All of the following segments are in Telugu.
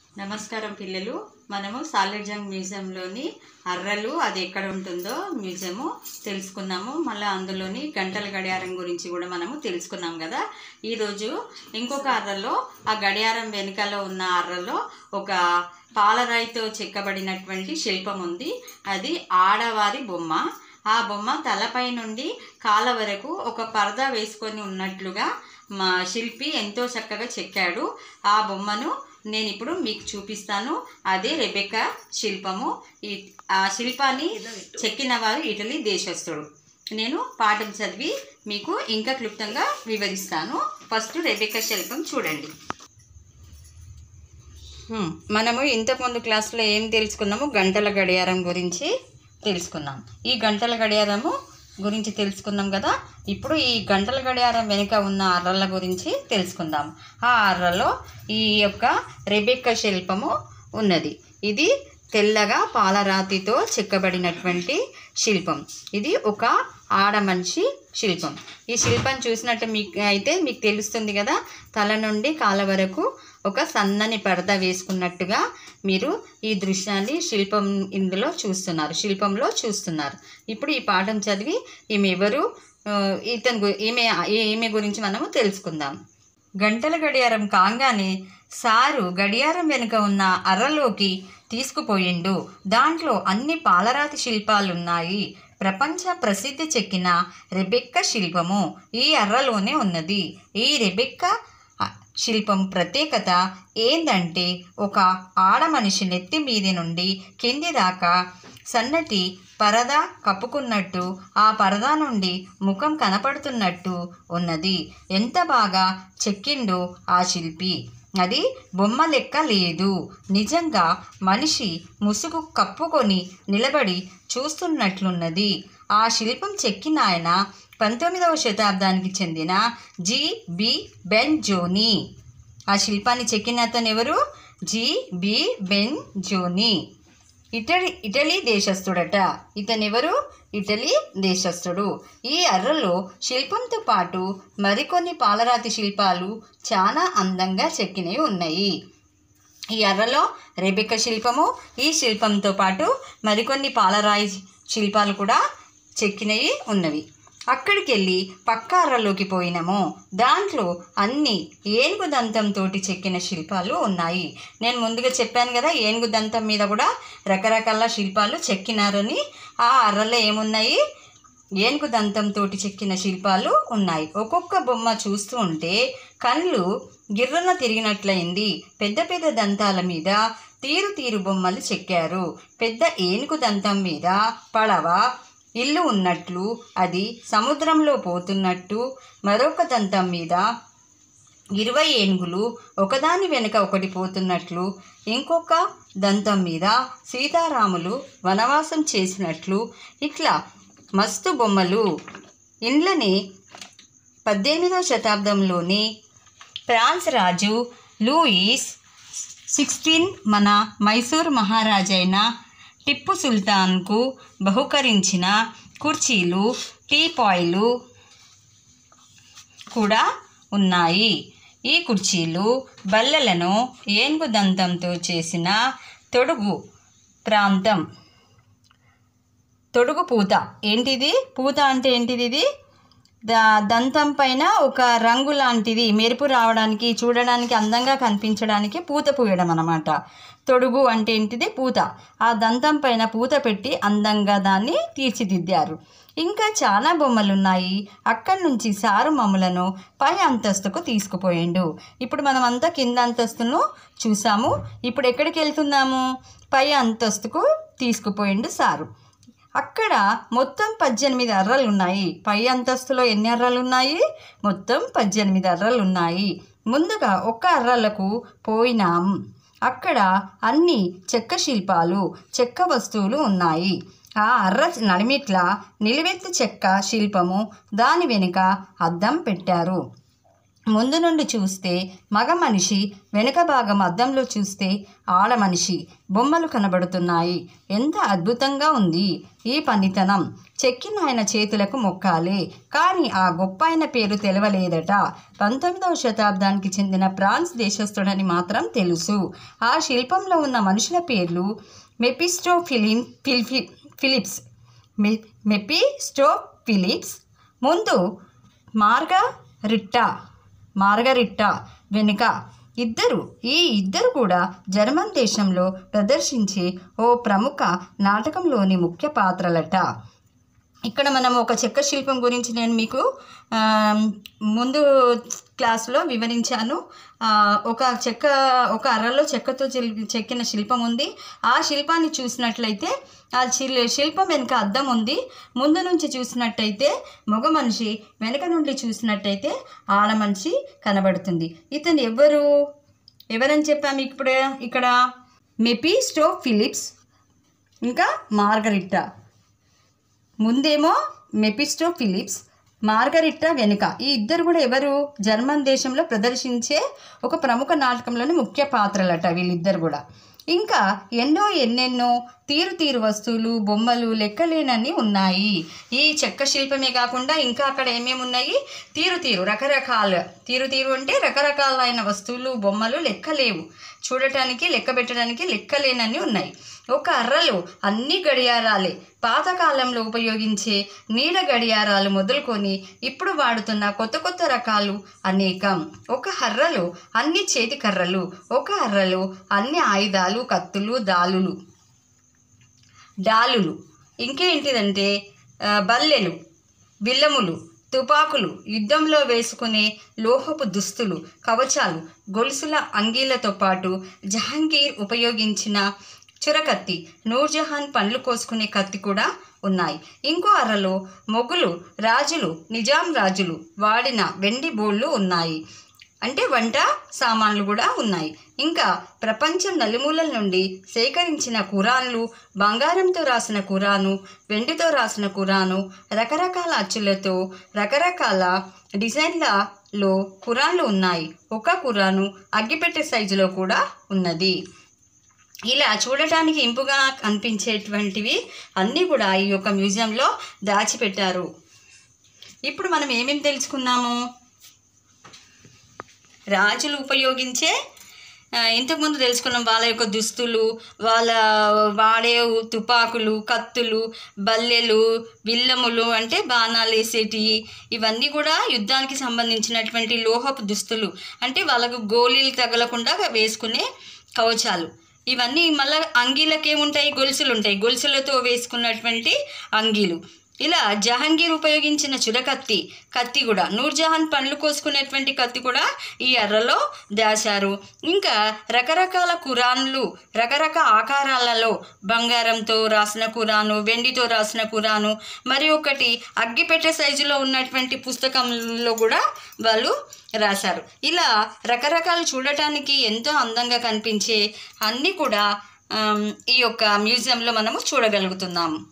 నమస్కారం పిల్లలు మనము సాలెడ్జంగ్ మ్యూజియంలోని అర్రలు అది ఎక్కడ ఉంటుందో మ్యూజియము తెలుసుకున్నాము మళ్ళీ అందులోని గంటల గడియారం గురించి కూడా మనము తెలుసుకున్నాం కదా ఈరోజు ఇంకొక అర్రలో ఆ గడియారం వెనుకలో ఉన్న అర్రలో ఒక పాలరాయితో చెక్కబడినటువంటి శిల్పం ఉంది అది ఆడవారి బొమ్మ ఆ బొమ్మ తలపై నుండి కాళ్ళ వరకు ఒక పరదా వేసుకొని ఉన్నట్లుగా మా శిల్పి ఎంతో చక్కగా చెక్కాడు ఆ బొమ్మను నేను ఇప్పుడు మీకు చూపిస్తాను అదే రెబెకా శిల్పము ఈ ఆ శిల్పాన్ని చెక్కిన వారు ఇటలీ దేశస్థుడు నేను పాఠం చదివి మీకు ఇంకా క్లుప్తంగా వివరిస్తాను ఫస్ట్ రెబెకా శిల్పం చూడండి హ్మ్, మనము ఇంతకుముందు క్లాస్లో ఏం తెలుసుకున్నాము గంటల గడియారం గురించి తెలుసుకున్నాం ఈ గంటల గడియారము గురించి తెలుసుకున్నాం కదా ఇప్పుడు ఈ గంటల గడియారం వెనుక ఉన్న అర్రల గురించి తెలుసుకుందాం ఆ అర్రలో ఈ యొక్క రెబెక్క శిల్పము ఉన్నది ఇది తెల్లగా పాలరాతితో చెక్కబడినటువంటి శిల్పం ఇది ఒక ఆడ మనిషి శిల్పం ఈ శిల్పం చూసినట్టు మీకు అయితే మీకు తెలుస్తుంది కదా తల నుండి కాళ్ళ వరకు ఒక సన్నని పరద వేసుకున్నట్టుగా మీరు ఈ దృశ్యాన్ని శిల్పం ఇందులో చూస్తున్నారు శిల్పంలో చూస్తున్నారు ఇప్పుడు ఈ పాఠం చదివి ఈమె ఎవరు ఆ, ఇతని గు- ఈమె ఈమె గురించి మనము తెలుసుకుందాం గంటల గడియారం కాగానే సారు గడియారం వెనుక ఉన్న అర్రలోకి తీసుకుపోయిండు దాంట్లో అన్ని పాలరాతి శిల్పాలున్నాయి ప్రపంచ ప్రసిద్ధి చెక్కిన రెబెక్క శిల్పము ఈ అర్రలోనే ఉన్నది ఈ రెబెక్క ఆ, శిల్పం ప్రత్యేకత ఏందంటే ఒక ఆడ మనిషి నెత్తి మీది నుండి కింది దాకా సన్నటి పరద కప్పుకున్నట్టు ఆ పరదా నుండి ముఖం కనపడుతున్నట్టు ఉన్నది ఎంత బాగా చెక్కిండో ఆ శిల్పి అది బొమ్మ లెక్క లేదు నిజంగా మనిషి ముసుగు కప్పుకొని నిలబడి చూస్తున్నట్లున్నది ఆ శిల్పం చెక్కిన ఆయన పంతొమ్మిదవ శతాబ్దానికి చెందిన జి బి బెన్ జోనీ ఆ శిల్పాన్ని చెక్కిన అతను ఎవరు G B Benzoni Italy Italy దేశస్థుడట ఇతనెవరు ఇటలీ దేశస్థుడు ఈ అర్రలో శిల్పంతో పాటు మరికొన్ని పాలరాతి శిల్పాలు చాలా అందంగా చెక్కినవి ఉన్నాయి ఈ అర్రలో రెబెక్క శిల్పము ఈ శిల్పంతో పాటు మరికొన్ని పాలరాయి శిల్పాలు కూడా చెక్కినవి ఉన్నవి అక్కడికి వెళ్ళి పక్క అర్రలోకి పోయినాము దాంట్లో అన్ని ఏనుగు దంతంతో చెక్కిన శిల్పాలు ఉన్నాయి నేను ముందుగా చెప్పాను కదా ఏనుగు దంతం మీద కూడా రకరకాల శిల్పాలు చెక్కినారని ఆ అర్రలో ఏమున్నాయి ఏనుగు దంతంతో చెక్కిన శిల్పాలు ఉన్నాయి ఒక్కొక్క బొమ్మ చూస్తూ ఉంటే కళ్ళు గిర్రన తిరిగినట్లయింది పెద్ద పెద్ద దంతాల మీద తీరు తీరు బొమ్మలు చెక్కారు పెద్ద ఏనుగు దంతం మీద పడవ ఇల్లు ఉన్నట్లు అది సముద్రంలో పోతున్నట్టు మరొక దంతం మీద ఇరవై ఏనుగులు ఒకదాని వెనుక ఒకటి పోతున్నట్లు ఇంకొక దంతం మీద సీతారాములు వనవాసం చేసినట్లు ఇట్లా మస్తు బొమ్మలు ఇండ్లని పద్దెనిమిదవ శతాబ్దంలోని ఫ్రాన్స్ రాజు లూయిస్ సిక్స్టీన్ మన మైసూర్ మహారాజైన టిప్పు సుల్తాన్కు బహుకరించిన కుర్చీలు టీపాయ్లు కూడా ఉన్నాయి ఈ కుర్చీలు బల్లలను ఏనుగు దంతంతో చేసిన తొడుగు ప్రాంతం తొడుగు పూత ఏంటిది పూత అంటే ఏంటిది ఇది దా దంతం పైన ఒక రంగు లాంటిది మెరుపు రావడానికి చూడడానికి అందంగా కనిపించడానికి పూత పూయడం అన్నమాట తొడుగు అంటే ఏంటిది పూత ఆ దంతం పైన పూత పెట్టి అందంగా దాన్ని తీర్చిదిద్దారు ఇంకా చాలా బొమ్మలు ఉన్నాయి అక్కడి నుంచి సారు మమ్మలను పై అంతస్తుకు తీసుకుపోయిండు ఇప్పుడు మనం అంతా కింద అంతస్తును చూసాము ఇప్పుడు ఎక్కడికి వెళ్తున్నాము పై అంతస్తుకు తీసుకుపోయిండు సారు అక్కడ మొత్తం పద్దెనిమిది అర్రలు ఉన్నాయి పై అంతస్తులో ఎన్ని అర్రలు ఉన్నాయి మొత్తం పద్దెనిమిది అర్రలు ఉన్నాయి ముందుగా ఒక్క అర్రలకు పోయినాం అక్కడ అన్ని చెక్క శిల్పాలు చెక్క వస్తువులు ఉన్నాయి ఆ అర్ర నడిమిట్ల నిలువెత్తు చెక్క శిల్పము దాని వెనుక అద్దం పెట్టారు ముందు నుండి చూస్తే మగ మనిషి వెనుక భాగం అద్దంలో చూస్తే ఆడ మనిషి బొమ్మలు కనబడుతున్నాయి ఎంత అద్భుతంగా ఉంది ఈ పనితనం చెక్కిన ఆయన చేతులకు మొక్కాలే కానీ ఆ గొప్ప ఆయన పేరు తెలవలేదట పంతొమ్మిదవ శతాబ్దానికి చెందిన ఫ్రాన్స్ దేశస్థుడని మాత్రం తెలుసు ఆ శిల్పంలో ఉన్న మనుషుల పేర్లు మెపిస్టో ఫిలిం ఫిల్ఫి ఫిలిప్స్ మె మెపిస్టో ఫిలిప్స్ ముందు మార్గా రిట్టా మార్గరిట్టా వెనుక ఇద్దరు ఈ ఇద్దరు కూడా జర్మన్ దేశంలో ప్రదర్శించే ఓ ప్రముఖ నాటకంలోని ముఖ్య పాత్రలట ఇక్కడ మనం ఒక చెక్క శిల్పం గురించి నేను మీకు ఆ, ముందు క్లాస్లో వివరించాను ఆ, ఒక చెక్క ఒక అరలో చెక్కతో చెల్- చెక్కిన శిల్పం ఉంది ఆ శిల్పాన్ని చూసినట్లయితే ఆ శిల్ శిల్పం వెనుక అద్దం ఉంది ముందు నుంచి చూసినట్టయితే మగ మనిషి వెనుక నుండి చూసినట్టయితే ఆడ మనిషి కనబడుతుంది ఇతను ఎవరు ఎవరని చెప్పాము ఇప్పుడు ఇక్కడ మెపిస్టో ఫిలిప్స్ ఇంకా మార్గరిట్టా ముందేమో మెపిస్టో ఫిలిప్స్ మార్గరిట్టా వెనుక ఈ ఇద్దరు కూడా ఎవరు జర్మన్ దేశంలో ప్రదర్శించే ఒక ప్రముఖ నాటకంలోని ముఖ్య పాత్రలట వీళ్ళిద్దరు కూడా ఇంకా ఎన్నో ఎన్నెన్నో తీరు తీరు వస్తువులు బొమ్మలు లెక్కలేనన్ని ఉన్నాయి ఈ చెక్క శిల్పమే కాకుండా ఇంకా అక్కడ ఏమేమి ఉన్నాయి తీరు తీరు రకరకాల తీరు తీరు అంటే రకరకాలైన వస్తువులు బొమ్మలు లెక్కలేవు చూడటానికి లెక్క పెట్టడానికి లెక్కలేనన్ని ఉన్నాయి ఒక అర్రలో అన్ని గడియారాలే పాతకాలంలో ఉపయోగించే నీడ గడియారాలు మొదలుకొని ఇప్పుడు వాడుతున్న కొత్త కొత్త రకాలు అనేకం ఒక హర్రలో అన్ని చేతి కర్రలు ఒక హర్రలో అన్ని ఆయుధాలు కత్తులు దాలులు డాలులు ఇంకేంటిదంటే ఆ, బల్లెలు విల్లములు తుపాకులు యుద్ధంలో వేసుకునే లోహపు దుస్తులు కవచాలు గొలుసుల అంగీలతో పాటు జహాంగీర్ ఉపయోగించిన చురకత్తి నూర్జహాన్ పండ్లు కోసుకునే కత్తి కూడా ఉన్నాయి ఇంకో అరలో మొగులు రాజులు నిజాం రాజులు వాడిన వెండి బోళ్ళు ఉన్నాయి అంటే వంట సామాన్లు కూడా ఉన్నాయి ఇంకా ప్రపంచం నలుమూలల నుండి సేకరించిన కురాన్లు బంగారంతో రాసిన కురాను వెండితో రాసిన కురాను రకరకాల అచ్చులతో రకరకాల డిజైన్లలో కురాన్లు ఉన్నాయి ఒక కురాను అగ్గిపెట్టె సైజులో కూడా ఉన్నది ఇలా చూడటానికి ఇంపుగా అనిపించేటువంటివి అన్నీ కూడా ఈ యొక్క మ్యూజియంలో దాచిపెట్టారు ఇప్పుడు మనం ఏమేమి తెలుసుకున్నాము రాజులు ఉపయోగించే ఆ, ఇంతకుముందు తెలుసుకున్నాం వాళ్ళ యొక్క దుస్తులు వాళ్ళ వాడే తుపాకులు కత్తులు బల్లెలు విల్లములు అంటే బాణాలు వేసేటివి ఇవన్నీ కూడా యుద్ధానికి సంబంధించినటువంటి లోహపు దుస్తులు అంటే వాళ్ళకు గోళీలు తగలకుండా వేసుకునే కవచాలు ఇవన్నీ మళ్ళీ అంగీలకు ఏముంటాయి గొలుసులు ఉంటాయి గొలుసులతో వేసుకున్నటువంటి అంగీలు ఇలా జహాంగీర్ ఉపయోగించిన చురకత్తి కత్తి కూడా నూర్జహాన్ పండ్లు కోసుకునేటువంటి కత్తి కూడా ఈ ఎర్రలో దాశారు ఇంకా రకరకాల కురాన్లు రకరకాల ఆకారాలలో బంగారంతో రాసిన కురాను వెండితో రాసిన కురాను మరి ఒకటి అగ్గిపెట్టె సైజులో ఉన్నటువంటి పుస్తకంలో కూడా వాళ్ళు రాశారు ఇలా రకరకాలు చూడటానికి ఎంతో అందంగా కనిపించే అన్నీ కూడా ఆమ్, ఈ యొక్క మ్యూజియంలో మనము చూడగలుగుతున్నాము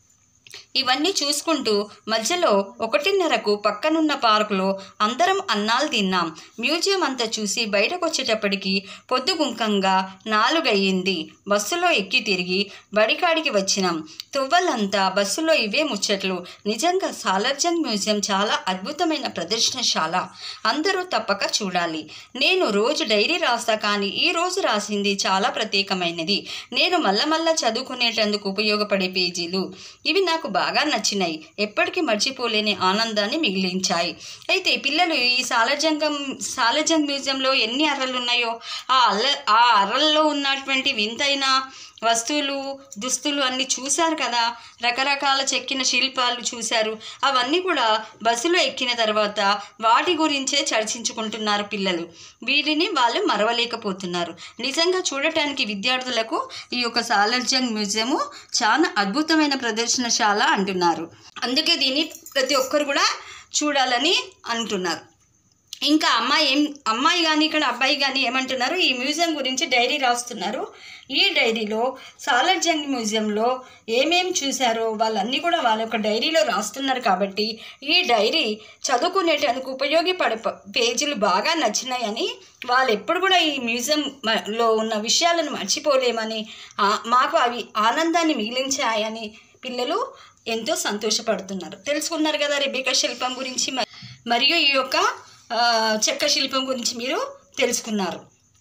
ఇవన్నీ చూసుకుంటూ మధ్యలో ఒకటిన్నరకు పక్కనున్న పార్కులో అందరం అన్నాలు తిన్నాం మ్యూజియం అంతా చూసి బయటకు వచ్చేటప్పటికి పొద్దుగుంకంగా నాలుగయ్యింది బస్సులో ఎక్కి తిరిగి బడికాడికి వచ్చినాం తువ్వలంతా బస్సులో ఇవే ముచ్చట్లు నిజంగా సాలార్జంగ్ మ్యూజియం చాలా అద్భుతమైన ప్రదర్శనశాల అందరూ తప్పక చూడాలి నేను రోజు డైరీ రాస్తా కానీ ఈ రోజు రాసింది చాలా ప్రత్యేకమైనది నేను మల్ల మల్ల చదువుకునేటందుకు ఉపయోగపడే పేజీలు ఇవి నాకు బాగా నచ్చినాయి ఎప్పటికీ మర్చిపోలేని ఆనందాన్ని మిగిలించాయి అయితే పిల్లలు ఈ సాలజంగం సాలజంగ్ మ్యూజియంలో ఎన్ని అర్రలు ఉన్నాయో ఆ అల్ల ఆ అర్రల్లో ఉన్నటువంటి వింతైన వస్తువులు దుస్తులు అన్నీ చూశారు కదా రకరకాల చెక్కిన శిల్పాలు చూశారు అవన్నీ కూడా బస్సులో ఎక్కిన తర్వాత వాటి గురించే చర్చించుకుంటున్నారు పిల్లలు వీటిని వాళ్ళు మరవలేకపోతున్నారు నిజంగా చూడటానికి విద్యార్థులకు ఈ యొక్క సాలర్జంగ్ మ్యూజియము చాలా అద్భుతమైన ప్రదర్శనశాల అంటున్నారు అందుకే దీన్ని ప్రతి ఒక్కరు కూడా చూడాలని అంటున్నారు ఇంకా అమ్మాయి ఏం అమ్మాయి కానీ ఇక్కడ అబ్బాయి కానీ ఏమంటున్నారు ఈ మ్యూజియం గురించి డైరీ రాస్తున్నారు ఈ డైరీలో సాలార్జంగ్ మ్యూజియంలో ఏమేం చూశారో వాళ్ళన్నీ కూడా వాళ్ళ యొక్క డైరీలో రాస్తున్నారు కాబట్టి ఈ డైరీ చదువుకునేటందుకు ఉపయోగపడే ప- పేజీలు బాగా నచ్చినాయని వాళ్ళు ఎప్పుడు కూడా ఈ మ్యూజియం మ- లో ఉన్న విషయాలను మర్చిపోలేమని ఆ- మాకు అవి ఆనందాన్ని మిగిలించాయని పిల్లలు ఎంతో సంతోషపడుతున్నారు తెలుసుకున్నారు కదా రెబికా శిల్పం గురించి మ- మరియు ఈ యొక్క ఆ, చెక్క శిల్పం గురించి మీరు తెలుసుకున్నారు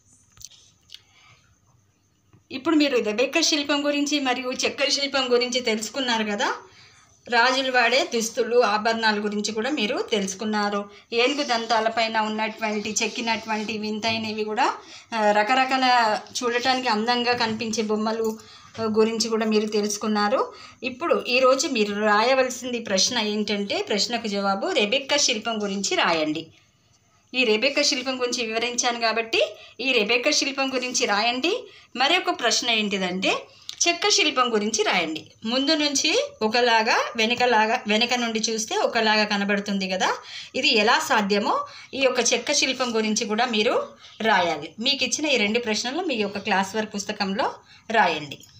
ఇప్పుడు మీరు రెబెక్క శిల్పం గురించి మరియు చెక్క శిల్పం గురించి తెలుసుకున్నారు కదా రాజులు వాడే దుస్తులు ఆభరణాల గురించి కూడా మీరు తెలుసుకున్నారు ఏనుగు దంతాలపైన ఉన్నటువంటి చెక్కినటువంటి వింతైనవి కూడా ఆ, రకరకాల చూడటానికి అందంగా కనిపించే బొమ్మలు ఆ, గురించి కూడా మీరు తెలుసుకున్నారు ఇప్పుడు ఈరోజు మీరు రాయవలసింది ప్రశ్న ఏంటంటే ప్రశ్నకు జవాబు రెబెక్క శిల్పం గురించి రాయండి ఈ రెబెక్క శిల్పం గురించి వివరించాను కాబట్టి ఈ రెబెక్క శిల్పం గురించి రాయండి మరొక ప్రశ్న ఏంటిదంటే చెక్క శిల్పం గురించి రాయండి ముందు నుంచి ఒకలాగా వెనకలాగా వెనక నుండి చూస్తే ఒకలాగా కనబడుతుంది కదా ఇది ఎలా సాధ్యమో ఈ యొక్క చెక్క శిల్పం గురించి కూడా మీరు రాయాలి మీకు ఇచ్చిన ఈ రెండు ప్రశ్నలు మీ యొక్క క్లాస్ వర్క్ పుస్తకంలో రాయండి